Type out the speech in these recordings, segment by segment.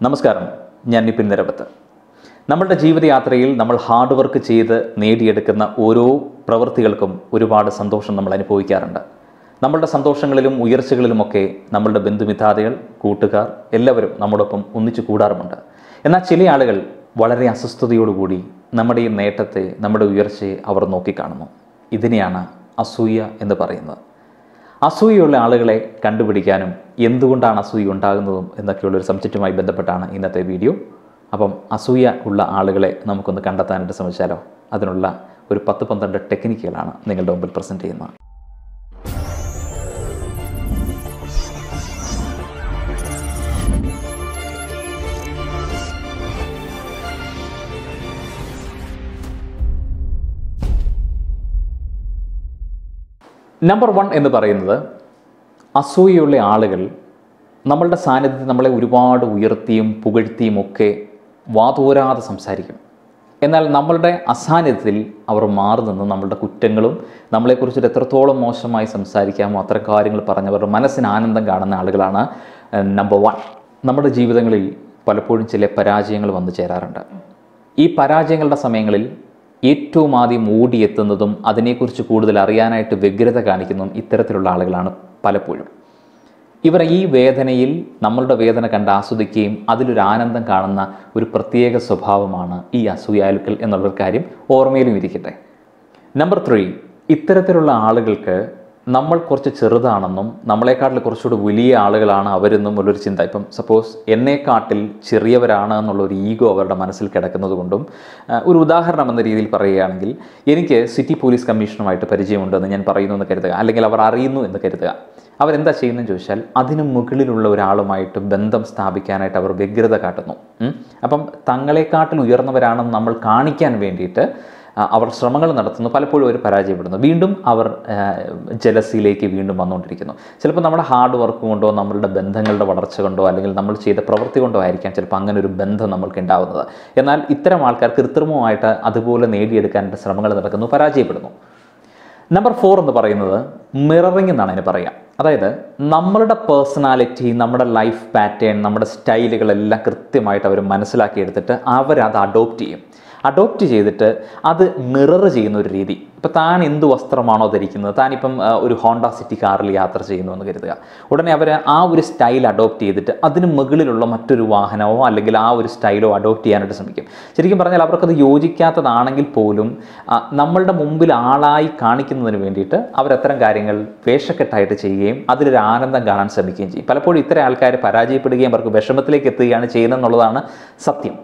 നമസ്കാരം ഞാൻ നിപിൻ നിരവത്ത് നമ്മളുടെ ജീവിതയാത്രയിൽ നമ്മൾ ഹാർഡ് വർക്ക് ചെയ്ത് നേടിയെടുക്കുന്ന ഓരോ പ്രവൃത്തികൾക്കും ഒരുപാട് സന്തോഷം നമ്മൾ അനുഭവിക്കാറുണ്ട് നമ്മളുടെ സന്തോഷങ്ങളിലും ഉയർച്ചകളിലുമൊക്കെ നമ്മളുടെ ബന്ധുമിത്രാദികൾ കൂട്ടുകാർ എല്ലാവരും നമ്മോടൊപ്പം ഒന്നിച്ചു കൂടാറുമുണ്ട് എന്നാൽ ചില ആളുകൾ വളരെ അസ്വസ്ഥതയോടുകൂടി നമ്മുടെ ഈ നേട്ടത്തെ നമ്മുടെ ഉയർച്ചയെ അവർ നോക്കിക്കാണുന്നു ഇതിനെയാണ് അസൂയ എന്ന് പറയുന്നത് അസൂയുള്ള ആളുകളെ കണ്ടുപിടിക്കാനും എന്തുകൊണ്ടാണ് അസൂയ ഉണ്ടാകുന്നതും എന്നൊക്കെയുള്ളൊരു സബ്ജക്റ്റുമായി ബന്ധപ്പെട്ടാണ് ഇന്നത്തെ വീഡിയോ അപ്പം അസൂയ ഉള്ള ആളുകളെ നമുക്കൊന്ന് കണ്ടെത്താനായിട്ട് ശ്രമിച്ചാലോ അതിനുള്ള ഒരു പത്ത് പന്ത്രണ്ട് ടെക്നിക്കുകളാണ് നിങ്ങളുടെ മുമ്പിൽ പ്രസൻറ്റ് ചെയ്യുന്നത് നമ്പർ വൺ എന്ന് പറയുന്നത് അസൂയുള്ള ആളുകൾ നമ്മളുടെ സാന്നിധ്യത്തിൽ നമ്മളെ ഒരുപാട് ഉയർത്തിയും പുകഴ്ത്തിയും ഒക്കെ വാതോരാതെ സംസാരിക്കും എന്നാൽ നമ്മളുടെ അസാന്നിധ്യത്തിൽ അവർ മാറി നിന്ന് നമ്മളുടെ കുറ്റങ്ങളും നമ്മളെക്കുറിച്ചിട്ട് എത്രത്തോളം മോശമായി സംസാരിക്കാമോ അത്തരം കാര്യങ്ങൾ പറഞ്ഞവരുടെ മനസ്സിന് ആനന്ദം കാണുന്ന ആളുകളാണ് നമ്പർ വൺ നമ്മുടെ ജീവിതങ്ങളിൽ പലപ്പോഴും ചില പരാജയങ്ങൾ വന്നു ചേരാറുണ്ട് ഈ പരാജയങ്ങളുടെ സമയങ്ങളിൽ ഏറ്റവും ആദ്യം ഓടിയെത്തുന്നതും അതിനെക്കുറിച്ച് കൂടുതൽ അറിയാനായിട്ട് വ്യഗ്രത കാണിക്കുന്നതും ഇത്തരത്തിലുള്ള ആളുകളാണ് പലപ്പോഴും ഇവർ ഈ വേദനയിൽ നമ്മളുടെ വേദന കണ്ട് ആസ്വദിക്കുകയും അതിലൊരു ആനന്ദം കാണുന്ന ഒരു പ്രത്യേക സ്വഭാവമാണ് ഈ അസൂയാലുക്കൾ എന്നുള്ളൊരു കാര്യം ഓർമ്മയിലും ഇരിക്കട്ടെ നമ്പർ ത്രീ ഇത്തരത്തിലുള്ള ആളുകൾക്ക് നമ്മൾ കുറച്ച് ചെറുതാണെന്നും നമ്മളെക്കാട്ടിൽ കുറച്ചുകൂടി വലിയ ആളുകളാണ് അവരെന്നും ഉള്ളൊരു ചിന്ത ഇപ്പം സപ്പോസ് എന്നെക്കാട്ടിൽ ചെറിയവരാണ് എന്നുള്ളൊരു ഈഗോ അവരുടെ മനസ്സിൽ കിടക്കുന്നത് കൊണ്ടും ആ, ഒരു ഉദാഹരണം എന്ന രീതിയിൽ പറയുകയാണെങ്കിൽ എനിക്ക് സിറ്റി പോലീസ് കമ്മീഷനുമായിട്ട് പരിചയമുണ്ടെന്ന് ഞാൻ പറയുന്നു എന്ന് കരുതുക അല്ലെങ്കിൽ അവർ അറിയുന്നു എന്ന് കരുതുക അവരെന്താ ചെയ്യുന്നതെന്ന് ചോദിച്ചാൽ അതിന് മുകളിലുള്ള ഒരാളുമായിട്ട് ബന്ധം സ്ഥാപിക്കാനായിട്ട് അവർ വ്യഗ്രത കാട്ടുന്നു ഉം. അപ്പം തങ്ങളെക്കാട്ടിൽ ഉയർന്നവരാണെന്ന് നമ്മൾ കാണിക്കാൻ വേണ്ടിയിട്ട് ആ, അവർ ശ്രമങ്ങൾ നടത്തുന്നു പലപ്പോഴും അവർ പരാജയപ്പെടുന്നു വീണ്ടും അവർ ജലസിയിലേക്ക് വീണ്ടും വന്നുകൊണ്ടിരിക്കുന്നു ചിലപ്പോൾ നമ്മുടെ ഹാർഡ് വർക്ക് കൊണ്ടോ നമ്മളുടെ ബന്ധങ്ങളുടെ വളർച്ച കൊണ്ടോ അല്ലെങ്കിൽ നമ്മൾ ചെയ്ത പ്രവൃത്തി കൊണ്ടോ ആയിരിക്കാം ചിലപ്പോൾ അങ്ങനെ ഒരു ബന്ധം നമ്മൾക്ക് ഉണ്ടാവുന്നത് എന്നാൽ ഇത്തരം ആൾക്കാർ കൃത്രിമമായിട്ട് അതുപോലെ നേടിയെടുക്കാനായിട്ട് ശ്രമങ്ങൾ നടക്കുന്നു പരാജയപ്പെടുന്നു നമ്പർ ഫോർ എന്ന് പറയുന്നത് മിററിംഗ് എന്നാണ് അതിന് പറയുക അതായത് നമ്മളുടെ പേഴ്സണാലിറ്റി നമ്മുടെ ലൈഫ് പാറ്റേൺ നമ്മുടെ സ്റ്റൈലുകളെല്ലാം കൃത്യമായിട്ട് അവർ മനസ്സിലാക്കിയെടുത്തിട്ട് അവരത് അഡോപ്റ്റ് ചെയ്യും അഡോപ്റ്റ് ചെയ്തിട്ട് അത് മിറർ ചെയ്യുന്ന ഒരു രീതി ഇപ്പോൾ താൻ എന്ത് വസ്ത്രമാണോ ധരിക്കുന്നത് താനിപ്പം ആ, ഒരു ഹോണ്ട സിറ്റി കാറിൽ യാത്ര ചെയ്യുന്നു എന്ന് കരുതുക ഉടനെ അവർ ആ ഒരു സ്റ്റൈൽ അഡോപ്റ്റ് ചെയ്തിട്ട് അതിന് മുകളിലുള്ള മറ്റൊരു വാഹനമോ അല്ലെങ്കിൽ ആ ഒരു സ്റ്റൈലോ അഡോപ്റ്റ് ചെയ്യാനായിട്ട് ശ്രമിക്കും ശരിക്കും പറഞ്ഞാൽ അവർക്കത് യോജിക്കാത്തതാണെങ്കിൽ പോലും ആ, നമ്മളുടെ മുമ്പിൽ ആളായി കാണിക്കുന്നതിന് വേണ്ടിയിട്ട് അവരത്തരം കാര്യങ്ങൾ വേഷക്കെട്ടായിട്ട് ചെയ്യുകയും അതിലൊരു ആനന്ദം കാണാൻ ശ്രമിക്കുകയും ചെയ്യും പലപ്പോഴും ഇത്തരം ആൾക്കാർ പരാജയപ്പെടുകയും അവർക്ക് വിഷമത്തിലേക്ക് എത്തുകയാണ് ചെയ്യുന്നതെന്നുള്ളതാണ് സത്യം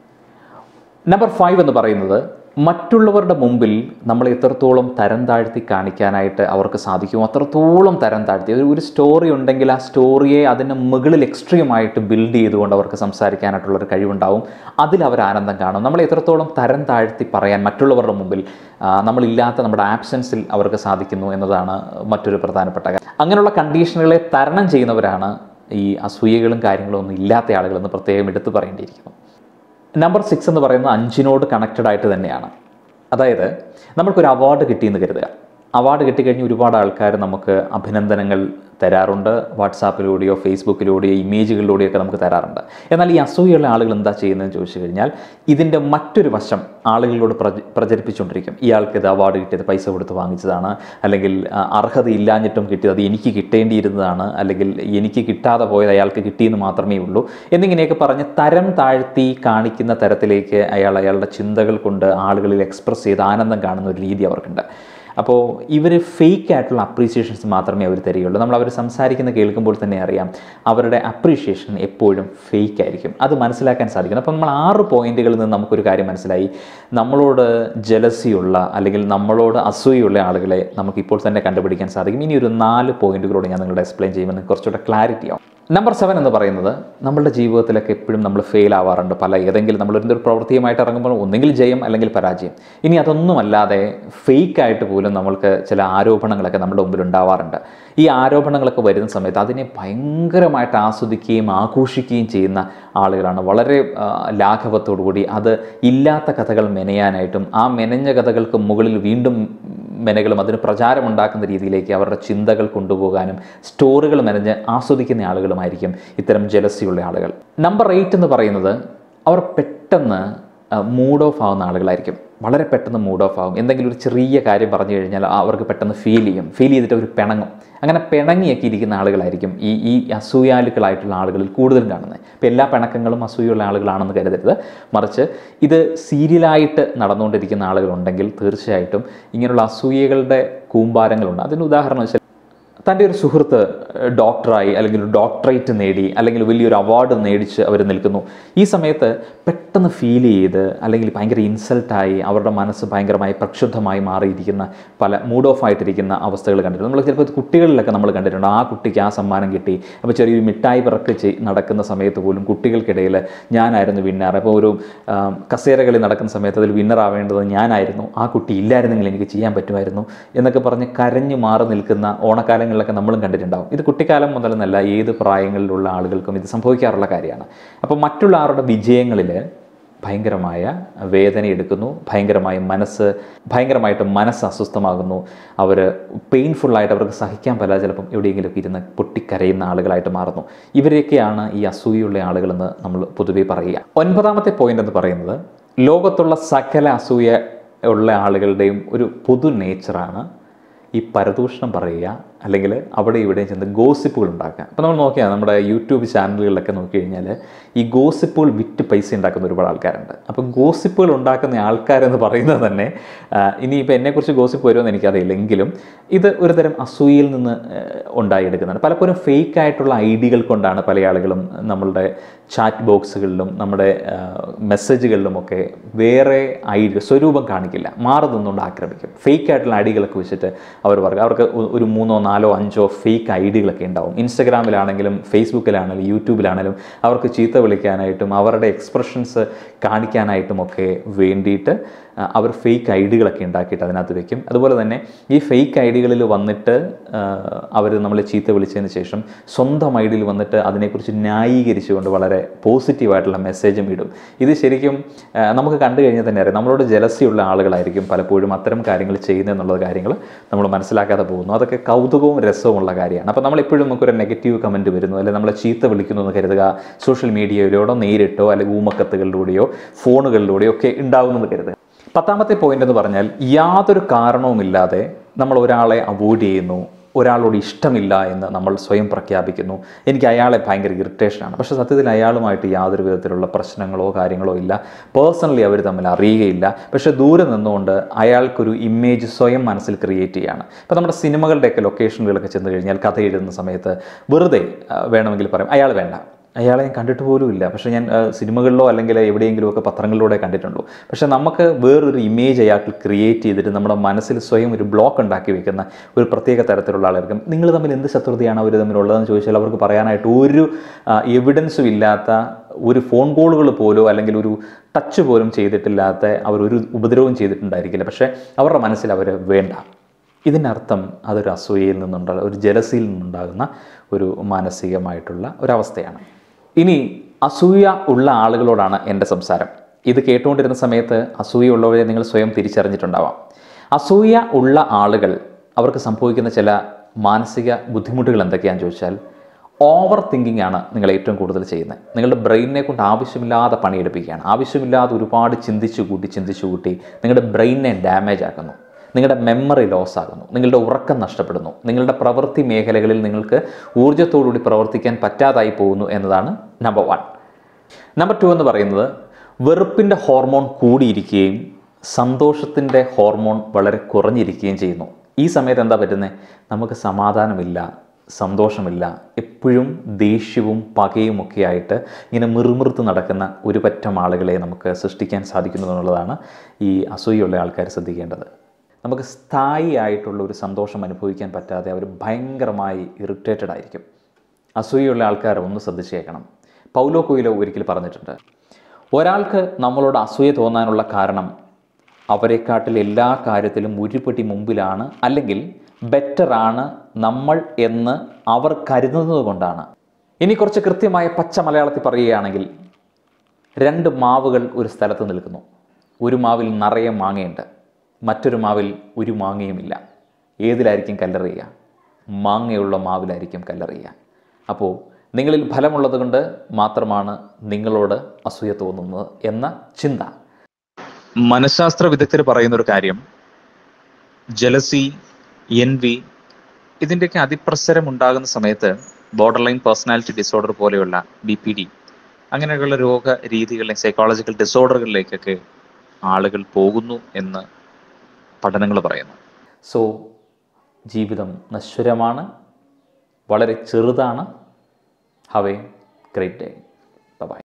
നമ്പർ ഫൈവ് എന്ന് പറയുന്നത് മറ്റുള്ളവരുടെ മുമ്പിൽ നമ്മൾ എത്രത്തോളം തരം താഴ്ത്തി കാണിക്കാനായിട്ട് അവർക്ക് സാധിക്കുമോ അത്രത്തോളം തരം താഴ്ത്തി ഒരു ഒരു സ്റ്റോറി ഉണ്ടെങ്കിൽ ആ സ്റ്റോറിയെ അതിന് മുകളിൽ എക്സ്ട്രീമായിട്ട് ബിൽഡ് ചെയ്തുകൊണ്ട് അവർക്ക് സംസാരിക്കാനായിട്ടുള്ളൊരു കഴിവുണ്ടാവും അതിൽ അവർ ആനന്ദം കാണും നമ്മൾ എത്രത്തോളം തരം താഴ്ത്തി പറയാൻ മറ്റുള്ളവരുടെ മുമ്പിൽ ആ, നമ്മളില്ലാത്ത നമ്മുടെ ആബ്സെൻസിൽ അവർക്ക് സാധിക്കുന്നു എന്നതാണ് മറ്റൊരു പ്രധാനപ്പെട്ട കാര്യം അങ്ങനെയുള്ള കണ്ടീഷനുകളെ തരണം ചെയ്യുന്നവരാണ് ഈ അസൂയകളും കാര്യങ്ങളും ഒന്നും ഇല്ലാത്ത ആളുകളെന്ന് പ്രത്യേകം എടുത്തു പറയേണ്ടിയിരിക്കുന്നു നമ്പർ സിക്സ് എന്ന് പറയുന്നത് അഞ്ചിനോട് കണക്റ്റഡ് ആയിട്ട് തന്നെയാണ് അതായത് നമ്മൾക്കൊരു അവാർഡ് കിട്ടിയെന്ന് കരുതുക അവാർഡ് കിട്ടിക്കഴിഞ്ഞ് ഒരുപാട് ആൾക്കാർ നമുക്ക് അഭിനന്ദനങ്ങൾ തരാറുണ്ട് വാട്സാപ്പിലൂടെയോ ഫേസ്ബുക്കിലൂടെയോ ഇമേജുകളിലൂടെയൊക്കെ നമുക്ക് തരാറുണ്ട് എന്നാൽ ഈ അസൂയുള്ള ആളുകൾ എന്താ ചെയ്യുന്നതെന്ന് ചോദിച്ചു കഴിഞ്ഞാൽ ഇതിൻ്റെ മറ്റൊരു വശം ആളുകളോട് പ്രച പ്രചരിപ്പിച്ചുകൊണ്ടിരിക്കും ഇയാൾക്ക് ഇത് അവാർഡ് കിട്ടിയത് പൈസ കൊടുത്ത് വാങ്ങിച്ചതാണ് അല്ലെങ്കിൽ ആ, അർഹതയില്ലാഞ്ഞിട്ടും കിട്ടിയത് അത് എനിക്ക് കിട്ടേണ്ടിയിരുന്നതാണ് അല്ലെങ്കിൽ എനിക്ക് കിട്ടാതെ പോയത് അയാൾക്ക് കിട്ടിയെന്ന് മാത്രമേ ഉള്ളൂ എന്നിങ്ങനെയൊക്കെ പറഞ്ഞ് തരം താഴ്ത്തി കാണിക്കുന്ന തരത്തിലേക്ക് അയാൾ അയാളുടെ ചിന്തകൾ കൊണ്ട് ആളുകളിൽ എക്സ്പ്രസ് ചെയ്ത് ആനന്ദം കാണുന്ന ഒരു രീതി അവർക്കുണ്ട് അപ്പോൾ ഇവർ ഫേക്ക് ആയിട്ടുള്ള അപ്രീസിയേഷൻസ് മാത്രമേ അവർ തരികയുള്ളൂ നമ്മൾ അവർ സംസാരിക്കുന്ന കേൾക്കുമ്പോൾ തന്നെ അറിയാം അവരുടെ അപ്രീഷിയേഷൻ എപ്പോഴും ഫേക്ക് ആയിരിക്കും അത് മനസ്സിലാക്കാൻ സാധിക്കും അപ്പോൾ നമ്മൾ ആറ് പോയിന്റുകളിൽ നിന്ന് നമുക്കൊരു കാര്യം മനസ്സിലായി നമ്മളോട് ജലസിയുള്ള അല്ലെങ്കിൽ നമ്മളോട് അസൂയുള്ള ആളുകളെ നമുക്ക് ഇപ്പോൾ തന്നെ കണ്ടുപിടിക്കാൻ സാധിക്കും ഇനി ഒരു നാല് പോയിന്റുകളോട് ഞാൻ നിങ്ങളുടെ എക്സ്പ്ലെയിൻ ചെയ്യുമ്പോൾ നിങ്ങൾക്ക് കുറച്ചുകൂടെ ക്ലാരിറ്റി ആവും നമ്പർ സെവൻ എന്ന് പറയുന്നത് നമ്മളുടെ ജീവിതത്തിലൊക്കെ എപ്പോഴും നമ്മൾ ഫെയിൽ ആവാറുണ്ട് പല ഏതെങ്കിലും നമ്മൾ എന്തൊരു പ്രവൃത്തിയുമായിട്ട് ഇറങ്ങുമ്പോൾ ഒന്നെങ്കിൽ ജയം അല്ലെങ്കിൽ പരാജയം ഇനി അതൊന്നുമല്ലാതെ ഫേക്ക് ആയിട്ട് പോലും നമ്മൾക്ക് ചില ആരോപണങ്ങളൊക്കെ നമ്മുടെ മുമ്പിൽ ഉണ്ടാവാറുണ്ട് ഈ ആരോപണങ്ങളൊക്കെ വരുന്ന സമയത്ത് അതിനെ ഭയങ്കരമായിട്ട് ആസ്വദിക്കുകയും ആഘോഷിക്കുകയും ചെയ്യുന്ന ആളുകളാണ് വളരെ ആ, ലാഘവത്തോടു കൂടി അത് ഇല്ലാത്ത കഥകൾ മെനയാനായിട്ടും ആ മെനഞ്ഞ കഥകൾക്ക് മുകളിൽ വീണ്ടും മെനകളും അതിന് പ്രചാരമുണ്ടാക്കുന്ന രീതിയിലേക്ക് അവരുടെ ചിന്തകൾ കൊണ്ടുപോകാനും സ്റ്റോറികൾ മെനഞ്ഞ് ആസ്വദിക്കുന്ന ആളുകളുമായിരിക്കും ഇത്തരം ജലസിയുള്ള ആളുകൾ നമ്പർ എയ്റ്റ് എന്ന് പറയുന്നത് അവർ പെട്ടെന്ന് മൂഡ് ഓഫ് ആവുന്ന ആളുകളായിരിക്കും വളരെ പെട്ടെന്ന് മൂഡ് ഓഫ് ആവും എന്തെങ്കിലും ഒരു ചെറിയ കാര്യം പറഞ്ഞു കഴിഞ്ഞാൽ അവർക്ക് പെട്ടെന്ന് ഫീൽ ചെയ്യും ഫീൽ ചെയ്തിട്ട് അവർ പിണങ്ങും അങ്ങനെ പിണങ്ങിയൊക്കെ ഇരിക്കുന്ന ആളുകളായിരിക്കും ഈ ഈ അസൂയാലുക്കളായിട്ടുള്ള ആളുകളിൽ കൂടുതലും കാണുന്നത് ഇപ്പോൾ എല്ലാ പിണക്കങ്ങളും അസൂയുള്ള ആളുകളാണെന്ന് കരുതരുത് മറിച്ച് ഇത് സീരിയലായിട്ട് നടന്നുകൊണ്ടിരിക്കുന്ന ആളുകളുണ്ടെങ്കിൽ തീർച്ചയായിട്ടും ഇങ്ങനെയുള്ള അസൂയകളുടെ കൂമ്പാരങ്ങളുണ്ട് അതിന് ഉദാഹരണം വെച്ചാൽ തൻ്റെ ഒരു സുഹൃത്ത് ഡോക്ടറായി അല്ലെങ്കിൽ ഒരു ഡോക്ടറേറ്റ് നേടി അല്ലെങ്കിൽ വലിയൊരു അവാർഡ് മേടിച്ച് അവർ നിൽക്കുന്നു ഈ സമയത്ത് പെട്ടെന്ന് ഫീൽ ചെയ്ത് അല്ലെങ്കിൽ ഭയങ്കര ഇൻസൾട്ടായി അവരുടെ മനസ്സ് ഭയങ്കരമായി പ്രക്ഷുബ്ധമായി മാറിയിരിക്കുന്ന പല മൂഡ് ഓഫ് ആയിട്ടിരിക്കുന്ന അവസ്ഥകൾ കണ്ടിട്ടുണ്ട് നമ്മൾ ചിലപ്പോൾ ഇത് കുട്ടികളിലൊക്കെ നമ്മൾ കണ്ടിട്ടുണ്ട് ആ കുട്ടിക്ക് ആ സമ്മാനം കിട്ടി അപ്പോൾ ചെറിയൊരു മിഠായി പിറക്ക് ചെയ് നടക്കുന്ന സമയത്ത് പോലും കുട്ടികൾക്കിടയിൽ ഞാനായിരുന്നു വിന്നർ അപ്പോൾ ഒരു ആം, കസേരകളി നടക്കുന്ന സമയത്ത് അതിൽ വിന്നർ ആവേണ്ടത് ഞാനായിരുന്നു ആ കുട്ടി ഇല്ലായിരുന്നെങ്കിൽ എനിക്ക് ചെയ്യാൻ പറ്റുമായിരുന്നു എന്നൊക്കെ പറഞ്ഞ് കരഞ്ഞു മാറി നിൽക്കുന്ന ഓണക്കാലങ്ങളിലൊക്കെ നമ്മളും കണ്ടിട്ടുണ്ടാവും ഇത് കുട്ടിക്കാലം മുതലെന്നല്ല ഏത് പ്രായങ്ങളിലുള്ള ആളുകൾക്കും ഇത് സംഭവിക്കാറുള്ള കാര്യമാണ് അപ്പോൾ മറ്റുള്ള ആളുടെ വിജയങ്ങളിൽ ഭയങ്കരമായ വേദന എടുക്കുന്നു ഭയങ്കരമായി മനസ്സ് ഭയങ്കരമായിട്ട് മനസ്സ് അസ്വസ്ഥമാകുന്നു അവർ പെയിൻഫുള്ളായിട്ട് അവർക്ക് സഹിക്കാൻ പറ്റാതെ ചിലപ്പം എവിടെയെങ്കിലുമൊക്കെ ഇരുന്ന് പൊട്ടിക്കരയുന്ന ആളുകളായിട്ട് മാറുന്നു ഇവരെയൊക്കെയാണ് ഈ അസൂയുള്ള ആളുകളെന്ന് നമ്മൾ പൊതുവെ പറയുക ഒൻപതാമത്തെ പോയിന്റ് എന്ന് പറയുന്നത് ലോകത്തുള്ള സകല അസൂയ ഉള്ള ആളുകളുടെയും ഒരു പൊതു നേച്ചറാണ് ഈ പരദൂഷണം പറയുക അല്ലെങ്കിൽ അവിടെ ഇവിടെയും ചെന്ന് ഗോസിപ്പുകൾ ഉണ്ടാക്കുക അപ്പോൾ നമ്മൾ നോക്കിയാൽ നമ്മുടെ യൂട്യൂബ് ചാനലുകളിലൊക്കെ നോക്കിക്കഴിഞ്ഞാൽ ഈ ഗോസിപ്പുകൾ വിറ്റ് പൈസ ഉണ്ടാക്കുന്ന ഒരുപാട് ആൾക്കാരുണ്ട് അപ്പോൾ ഗോസിപ്പുകൾ ഉണ്ടാക്കുന്ന ആൾക്കാരെന്ന് പറയുന്നത് തന്നെ ആ, ഇനിയിപ്പോൾ എന്നെക്കുറിച്ച് ഗോസിപ്പ് വരുമെന്ന് എനിക്കറിയില്ല എങ്കിലും ഇത് ഒരു തരം അസൂയയിൽ നിന്ന് ആ, ഉണ്ടായെടുക്കുന്നതാണ് പലപ്പോഴും ഫേക്ക് ആയിട്ടുള്ള ഐഡികൾ കൊണ്ടാണ് പല ആളുകളും നമ്മളുടെ ചാറ്റ് ബോക്സുകളിലും നമ്മുടെ ആ, മെസ്സേജുകളിലുമൊക്കെ വേറെ ഐഡിയ സ്വരൂപം കാണിക്കില്ല മാറി നിന്നുകൊണ്ട് ആക്രമിക്കും ഫേക്ക് ആയിട്ടുള്ള ഐഡികളൊക്കെ വെച്ചിട്ട് അവർ പറയും അവർക്ക് ഒ- ഒരു മൂന്നോ നാലോ അഞ്ചോ ഫേക്ക് ഐഡികളൊക്കെ ഉണ്ടാവും ഇൻസ്റ്റഗ്രാമിലാണെങ്കിലും ഫേസ്ബുക്കിലാണെങ്കിലും യൂട്യൂബിലാണെങ്കിലും അവർക്ക് ചീത്ത വിളിക്കാനായിട്ടും അവരുടെ എക്സ്പ്രഷൻസ് കാണിക്കാനായിട്ടും ഒക്കെ വേണ്ടിയിട്ട് ആ, അവർ ഫേക്ക് ഐഡികളൊക്കെ ഉണ്ടാക്കിയിട്ട് അതിനകത്ത് വെക്കും അതുപോലെ തന്നെ ഈ ഫേക്ക് ഐഡികളിൽ വന്നിട്ട് അവർ നമ്മളെ ചീത്ത വിളിച്ചതിന് ശേഷം സ്വന്തം ഐഡിയിൽ വന്നിട്ട് അതിനെക്കുറിച്ച് ന്യായീകരിച്ചുകൊണ്ട് വളരെ പോസിറ്റീവായിട്ടുള്ള മെസ്സേജും ഇടും ഇത് ശരിക്കും ആ, നമുക്ക് കണ്ടു കഴിഞ്ഞാൽ തന്നെ അറിയാം നമ്മളോട് ജലസിയുള്ള ആളുകളായിരിക്കും പലപ്പോഴും അത്തരം കാര്യങ്ങൾ ചെയ്യുന്നതെന്നുള്ള കാര്യങ്ങൾ നമ്മൾ മനസ്സിലാക്കാതെ പോകുന്നു അതൊക്കെ കൗതുകവും രസവുമുള്ള കാര്യമാണ് അപ്പോൾ നമ്മളെപ്പോഴും നമുക്കൊരു നെഗറ്റീവ് കമൻറ്റ് വരുന്നു അല്ലെങ്കിൽ നമ്മളെ ചീത്ത വിളിക്കുന്നു എന്ന് കരുതുക സോഷ്യൽ മീഡിയയിലൂടെ നേരിട്ടോ അല്ലെങ്കിൽ ഊമക്കത്തുകളിലൂടെയോ ഫോണുകളിലൂടെയോ ഒക്കെ ഉണ്ടാകുമെന്ന് കരുതുക പത്താമത്തെ പോയിന്റ് എന്ന് പറഞ്ഞാൽ യാതൊരു കാരണവുമില്ലാതെ നമ്മൾ ഒരാളെ അവോയ്ഡ് ചെയ്യുന്നു ഒരാളോട് ഇഷ്ടമില്ല എന്ന് നമ്മൾ സ്വയം പ്രഖ്യാപിക്കുന്നു എനിക്ക് അയാളെ ഭയങ്കര ഇറിറ്റേഷനാണ് പക്ഷേ സത്യത്തിൽ അയാളുമായിട്ട് യാതൊരു വിധത്തിലുള്ള പ്രശ്നങ്ങളോ കാര്യങ്ങളോ ഇല്ല പേഴ്സണലി അവർ തമ്മിൽ അറിയുകയില്ല പക്ഷേ ദൂരെ നിന്നുകൊണ്ട് അയാൾക്കൊരു ഇമേജ് സ്വയം മനസ്സിൽ ക്രിയേറ്റ് ചെയ്യുകയാണ് ഇപ്പോൾ നമ്മുടെ സിനിമകളുടെയൊക്കെ ലൊക്കേഷനുകളൊക്കെ ചെന്ന് കഴിഞ്ഞാൽ കഥ എഴുതുന്ന സമയത്ത് വെറുതെ ആ, വേണമെങ്കിൽ പറയും അയാൾ വേണ്ട അയാളെ ഞാൻ കണ്ടിട്ട് പോലും ഇല്ല പക്ഷേ ഞാൻ ആ, സിനിമകളിലോ അല്ലെങ്കിൽ എവിടെയെങ്കിലുമൊക്കെ പത്രങ്ങളിലൂടെ കണ്ടിട്ടുള്ളൂ പക്ഷേ നമുക്ക് വേറൊരു ഇമേജ് അയാൾക്ക് ക്രിയേറ്റ് ചെയ്തിട്ട് നമ്മുടെ മനസ്സിൽ സ്വയം ഒരു ബ്ലോക്ക് ഉണ്ടാക്കി വെക്കുന്ന ഒരു പ്രത്യേക തരത്തിലുള്ള ആളായിരിക്കും നിങ്ങൾ തമ്മിൽ എന്ത് ശത്രുതയാണ് അവർ തമ്മിലുള്ളതെന്ന് ചോദിച്ചാൽ അവർക്ക് പറയാനായിട്ട് ഒരു എവിഡൻസും ഇല്ലാത്ത ഒരു ഫോൺ കോളുകൾ പോലും അല്ലെങ്കിൽ ഒരു ടച്ച് പോലും ചെയ്തിട്ടില്ലാത്ത അവർ ഒരു ഉപദ്രവവും ചെയ്തിട്ടുണ്ടായിരിക്കില്ല പക്ഷേ അവരുടെ മനസ്സിൽ അവർ വേണ്ട ഇതിനർത്ഥം അതൊരു അസൂയയിൽ നിന്നുണ്ടാകുന്ന ഒരു ജലസിയിൽ നിന്നുണ്ടാകുന്ന ഒരു മാനസികമായിട്ടുള്ള ഒരവസ്ഥയാണ് ഇനി അസൂയ ഉള്ള ആളുകളോടാണ് എൻ്റെ സംസാരം ഇത് കേട്ടുകൊണ്ടിരുന്ന സമയത്ത് അസൂയ ഉള്ളവരെ നിങ്ങൾ സ്വയം തിരിച്ചറിഞ്ഞിട്ടുണ്ടാവാം അസൂയ ഉള്ള ആളുകൾ അവർക്ക് സംഭവിക്കുന്ന ചില മാനസിക ബുദ്ധിമുട്ടുകൾ എന്തൊക്കെയാണെന്ന് ചോദിച്ചാൽ ഓവർ തിങ്കിങ് ആണ് നിങ്ങൾ ഏറ്റവും കൂടുതൽ ചെയ്യുന്നത് നിങ്ങളുടെ ബ്രെയിനിനെ കൊണ്ട് ആവശ്യമില്ലാതെ പണിയെടുപ്പിക്കുകയാണ് ആവശ്യമില്ലാതെ ഒരുപാട് ചിന്തിച്ചു കൂട്ടി ചിന്തിച്ചു കൂട്ടി നിങ്ങളുടെ ബ്രെയിനിനെ ഡാമേജ് ആക്കുന്നു നിങ്ങളുടെ മെമ്മറി ലോസ് ആകുന്നു നിങ്ങളുടെ ഉറക്കം നഷ്ടപ്പെടുന്നു നിങ്ങളുടെ പ്രവൃത്തി മേഖലകളിൽ നിങ്ങൾക്ക് ഊർജ്ജത്തോടുകൂടി പ്രവർത്തിക്കാൻ പറ്റാതായി പോകുന്നു എന്നതാണ് നമ്പർ വൺ നമ്പർ ടു എന്ന് പറയുന്നത് വെറുപ്പിൻ്റെ ഹോർമോൺ കൂടിയിരിക്കുകയും സന്തോഷത്തിൻ്റെ ഹോർമോൺ വളരെ കുറഞ്ഞിരിക്കുകയും ചെയ്യുന്നു ഈ സമയത്ത് എന്താ പറ്റുന്നത് നമുക്ക് സമാധാനമില്ല സന്തോഷമില്ല എപ്പോഴും ദേഷ്യവും പകയും ഒക്കെ ആയിട്ട് ഇങ്ങനെ മിറുമിറുത്ത് നടക്കുന്ന ഒരു പറ്റം ആളുകളെ നമുക്ക് സൃഷ്ടിക്കാൻ സാധിക്കുന്നു എന്നുള്ളതാണ് ഈ അസൂയുള്ള ആൾക്കാർ ശ്രദ്ധിക്കേണ്ടത് നമുക്ക് സ്ഥായി ആയിട്ടുള്ള ഒരു സന്തോഷം അനുഭവിക്കാൻ പറ്റാതെ അവർ ഭയങ്കരമായി ഇറിറ്റേറ്റഡ് ആയിരിക്കും അസൂയുള്ള ആൾക്കാർ ഒന്ന് ശ്രദ്ധിച്ചേക്കണം പൗലോ കൊയിലോ ഒരിക്കൽ പറഞ്ഞിട്ടുണ്ട് ഒരാൾക്ക് നമ്മളോട് അസൂയ തോന്നാനുള്ള കാരണം അവരെക്കാട്ടിൽ എല്ലാ കാര്യത്തിലും ഉരുപടി മുമ്പിലാണ് അല്ലെങ്കിൽ ബെറ്ററാണ് നമ്മൾ എന്ന് അവർ കരുതുന്നത് കൊണ്ടാണ് ഇനി കുറച്ച് കൃത്യമായ പച്ച മലയാളത്തിൽ പറയുകയാണെങ്കിൽ രണ്ട് മാവുകൾ ഒരു സ്ഥലത്ത് നിൽക്കുന്നു ഒരു മാവിൽ നിറയെ മാങ്ങയുണ്ട് മറ്റൊരു മാവിൽ ഒരു മാങ്ങയുമില്ല ഏതിലായിരിക്കും കല്ലെറിയുക മാങ്ങയുള്ള മാവിലായിരിക്കും കല്ലെറിയുക അപ്പോൾ നിങ്ങളിൽ ഫലമുള്ളത് കൊണ്ട് മാത്രമാണ് നിങ്ങളോട് അസൂയ തോന്നുന്നത് എന്ന ചിന്ത മനഃശാസ്ത്ര വിദഗ്ധർ പറയുന്ന ഒരു കാര്യം ജലസി എൻവി ഇതിൻ്റെയൊക്കെ അതിപ്രസരം ഉണ്ടാകുന്ന സമയത്ത് ബോർഡർ ലൈൻ പേഴ്സണാലിറ്റി ഡിസോർഡർ പോലെയുള്ള ബി പി ഡി അങ്ങനെയുള്ള രോഗ രീതികളിലെ സൈക്കോളജിക്കൽ ഡിസോർഡറുകളിലേക്കൊക്കെ ആളുകൾ പോകുന്നു എന്ന് പഠനങ്ങൾ പറയുന്നു സോ ജീവിതം നശ്വരമാണ് വളരെ ചെറുതാണ് have a great day by